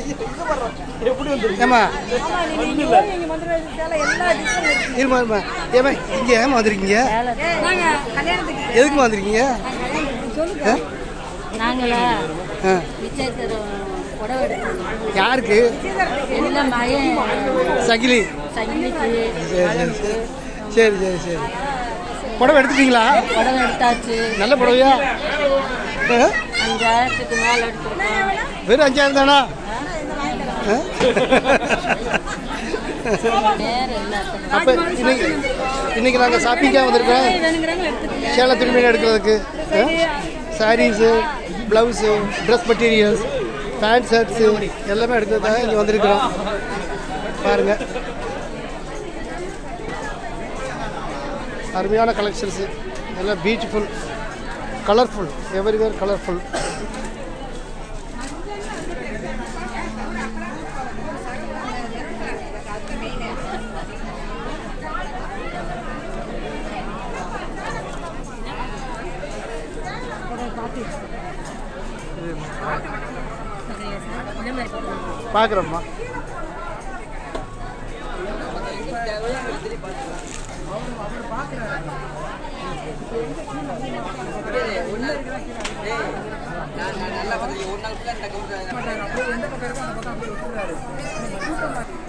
ஏமா ஆமா நீங்க இங்க போய் இங்க மதுரை சேலை எல்லா டிஷ்ஷும் இருக்கு இருமா இருமா ஏமா இங்கே ஏமா வந்திருக்கீங்க நாங்க கல்யாணத்துக்கு எதுக்குமா வந்திருக்கீங்க சொல்லுங்க நாங்களா ஆ விஜய் தர புடவை எடுக்கணும் யாருக்கு எல்லாம் மகன் சகிலி சங்கிலிக்கு சரி சரி சரி சரி சரி புடவை எடுத்துட்டீங்களா புடவை எடுத்தாச்சு நல்ல புடவையா ஆ? அஞ்சாயிரத்துக்கு மேலே எடுத்துருக்கோம் வெறும் அஞ்சாயிரம் தானா ஆ? நேரம் எல்லாத்துக்கும் அப்போ இன்னைக்கு இன்னைக்கு நாங்கள் ஷாப்பிங்காக வந்திருக்கோம் வேணுங்கிறவங்க எடுத்துக்கங்க சேலை துணிமணி எடுக்கிறதுக்கு sarees blouse dress materials pant shirts எல்லாமே எடுக்கிறதுக்காக இங்கே வந்திருக்கிறோம் பாருங்கள் அருமையான கலெக்ஷன்ஸு எல்லாம் பியூட்டிஃபுல் கலர்ஃபுல் எவரிவேர் கலர்ஃபுல் பார்க்குறோம்மா நான் நல்லா பார்த்துருக்கேன் ஒரு நாள் ஃபுல்லாக இந்த கவுண்டர்